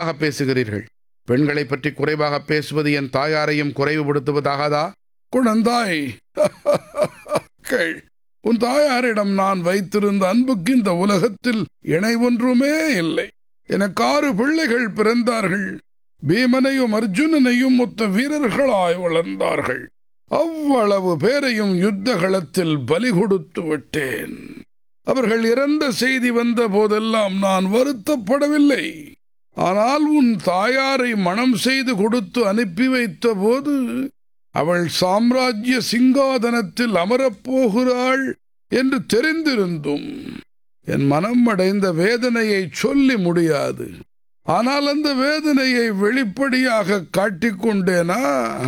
குறைவாக பேசுகிறீர்கள் பெண்களை பற்றி குறைவாக பேசுவது என் தாயாரையும் குறைவுபடுத்துவதாகாதா குழந்தாய் கேள் உன் தாயாரிடம் நான் வைத்திருந்த அன்புக்கு இந்த உலகத்தில் இணை ஒன்றுமே இல்லை எனக்கு ஆறு பிள்ளைகள் பிறந்தார்கள் பீமனையும் அர்ஜுனனையும் மொத்த வீரர்களாய் வளர்ந்தார்கள் அவ்வளவு பேரையும் யுத்த களத்தில் பலி கொடுத்து விட்டேன் அவர்கள் இறந்த செய்தி வந்த போதெல்லாம் நான் வருத்தப்படவில்லை ஆனால் உன் தாயாரை மனம் செய்து கொடுத்து அனுப்பி வைத்த போது அவள் சாம்ராஜ்ய சிங்காதனத்தில் அமரப்போகிறாள் என்று தெரிந்திருந்தும் என் மனம் அடைந்த வேதனையை சொல்லி முடியாது ஆனால் அந்த வேதனையை வெளிப்படையாக காட்டிக்கொண்டேனா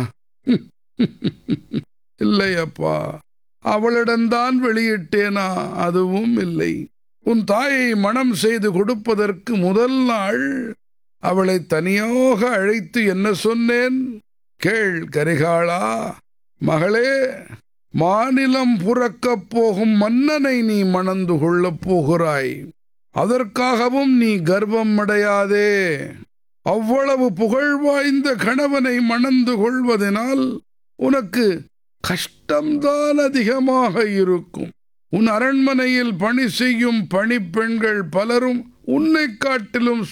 இல்லை அப்பா அவளிடம்தான் வெளியிட்டேனா அதுவும் இல்லை உன் தாயை மனம் செய்து கொடுப்பதற்கு முதல் நாள் அவளை தனியாக அழைத்து என்ன சொன்னேன் கேள் கரிகாளா மகளே மாநிலம் புறக்கப் போகும் மன்னனை நீ மணந்து கொள்ளப் போகிறாய் அதற்காகவும் நீ கர்வம் அடையாதே அவ்வளவு புகழ் வாய்ந்த கணவனை மணந்து கொள்வதனால் உனக்கு கஷ்டம்தான் அதிகமாக இருக்கும் உன் அரண்மனையில் பணி செய்யும் பணிப்பெண்கள் பலரும் உன்னை காட்டிலும்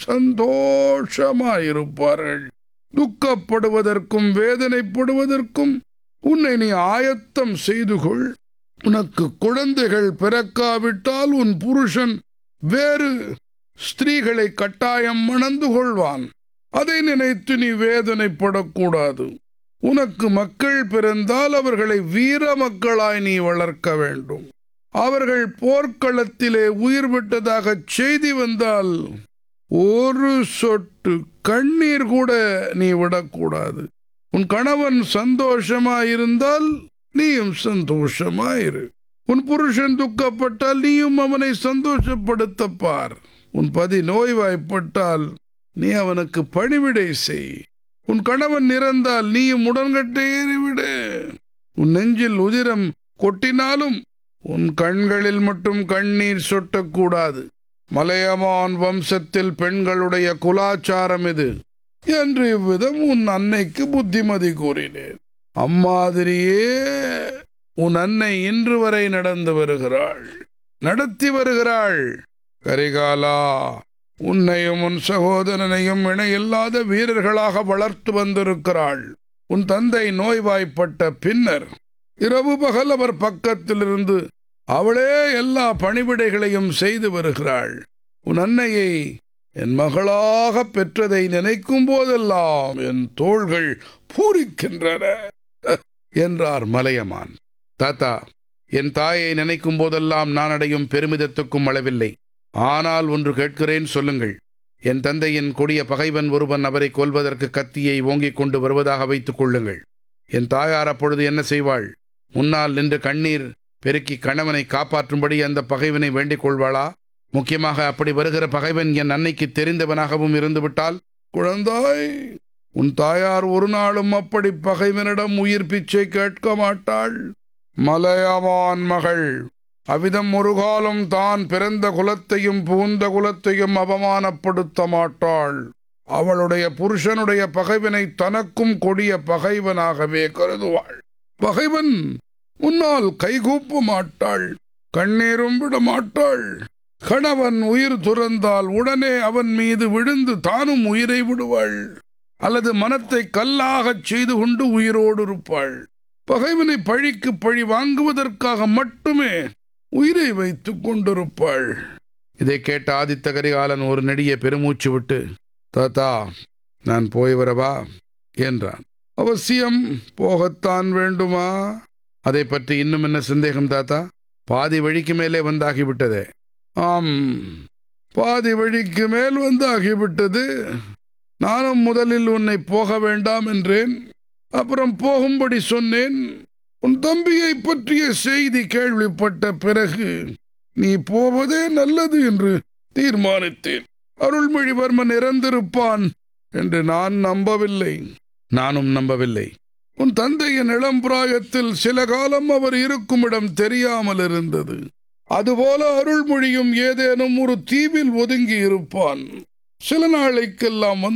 சந்தோஷமாயிருப்பார்கள் துக்கப்படுவதற்கும் வேதனைப்படுவதற்கும் உன்னை நீ ஆயத்தம் செய்து கொள் உனக்கு குழந்தைகள் பிறக்காவிட்டால் உன் புருஷன் வேறு ஸ்திரீகளை கட்டாயம் மணந்து கொள்வான் அதை நினைத்து நீ வேதனைப்படக்கூடாது உனக்கு மக்கள் பிறந்தால் அவர்களை வீர மக்களாய் நீ வளர்க்க வேண்டும் அவர்கள் போர்க்களத்திலே உயிர் விட்டதாக செய்தி வந்தால் ஒரு சொட்டு கண்ணீர் கூட நீ விடக்கூடாது உன் கணவன் சந்தோஷமாயிருந்தால் நீயும் சந்தோஷமாயிரு உன் புருஷன் துக்கப்பட்டால் நீயும் அவனை சந்தோஷப்படுத்த பார் உன் பதி நோய்வாய்ப்பட்டால் நீ அவனுக்கு பணிவிடை செய் உன் கணவன் இறந்தால் நீயும் உடன்கட்டை ஏறிவிடு உன் நெஞ்சில் உதிரம் கொட்டினாலும் உன் கண்களில் மட்டும் கண்ணீர் சொட்டக்கூடாது மலையமான் வம்சத்தில் பெண்களுடைய குலாச்சாரம் இது என்று இவ்விதம் உன் அன்னைக்கு புத்திமதி கூறினேன் அம்மாதிரியே உன் அன்னை இன்று வரை நடந்து வருகிறாள் நடத்தி வருகிறாள் கரிகாலா உன்னையும் உன் சகோதரனையும் இணையில்லாத வீரர்களாக வளர்த்து வந்திருக்கிறாள் உன் தந்தை நோய்வாய்ப்பட்ட பின்னர் இரவு பகல் அவர் பக்கத்திலிருந்து அவளே எல்லா பணிவிடைகளையும் செய்து வருகிறாள் உன் அன்னையை என் மகளாக பெற்றதை நினைக்கும் போதெல்லாம் என் தோள்கள் பூரிக்கின்றன என்றார் மலையமான் தாத்தா என் தாயை நினைக்கும் போதெல்லாம் நான் அடையும் பெருமிதத்துக்கும் அளவில்லை ஆனால் ஒன்று கேட்கிறேன் சொல்லுங்கள் என் தந்தையின் கொடிய பகைவன் ஒருவன் அவரை கொல்வதற்கு கத்தியை ஓங்கிக் கொண்டு வருவதாக வைத்துக் கொள்ளுங்கள் என் தாயார் அப்பொழுது என்ன செய்வாள் முன்னால் நின்று கண்ணீர் பெருக்கி கணவனை காப்பாற்றும்படி அந்த பகைவனை வேண்டிக் கொள்வாளா முக்கியமாக அப்படி வருகிற பகைவன் என் அன்னைக்கு தெரிந்தவனாகவும் இருந்துவிட்டால் குழந்தாய் உன் தாயார் ஒரு நாளும் அப்படி பகைவனிடம் உயிர் பிச்சை கேட்க மாட்டாள் மலையமான் மகள் அவ்விதம் ஒரு காலம் தான் பிறந்த குலத்தையும் பூந்த குலத்தையும் அவமானப்படுத்த மாட்டாள் அவளுடைய புருஷனுடைய பகைவனை தனக்கும் கொடிய பகைவனாகவே கருதுவாள் பகைவன் முன்னால் கைகூப்ப மாட்டாள் கண்ணீரும் விட மாட்டாள் கணவன் உயிர் துறந்தால் உடனே அவன் மீது விழுந்து தானும் உயிரை விடுவாள் அல்லது மனத்தை கல்லாகச் செய்து கொண்டு உயிரோடு இருப்பாள் பகைவனை பழிக்கு பழி வாங்குவதற்காக மட்டுமே உயிரை வைத்துக் கொண்டிருப்பாள் இதை கேட்ட ஆதித்த கரிகாலன் ஒரு நெடிய பெருமூச்சு விட்டு தாத்தா நான் போய் வரவா என்றான் அவசியம் போகத்தான் வேண்டுமா அதை பற்றி இன்னும் என்ன சந்தேகம் தாத்தா பாதி வழிக்கு மேலே வந்தாகிவிட்டதே ஆம் பாதி வழிக்கு மேல் வந்தாகிவிட்டது நானும் முதலில் உன்னை போக வேண்டாம் என்றேன் அப்புறம் போகும்படி சொன்னேன் உன் தம்பியை பற்றிய செய்தி கேள்விப்பட்ட பிறகு நீ போவதே நல்லது என்று தீர்மானித்தேன் அருள்மொழிவர்மன் இறந்திருப்பான் என்று நான் நம்பவில்லை நானும் நம்பவில்லை உன் தந்தையின் இளம் பிராயத்தில் சில காலம் அவர் இருக்கும் இடம் தெரியாமல் இருந்தது அதுபோல அருள்மொழியும் ஏதேனும் ஒரு தீவில் ஒதுங்கி இருப்பான் சில நாளைக்கெல்லாம் வந்து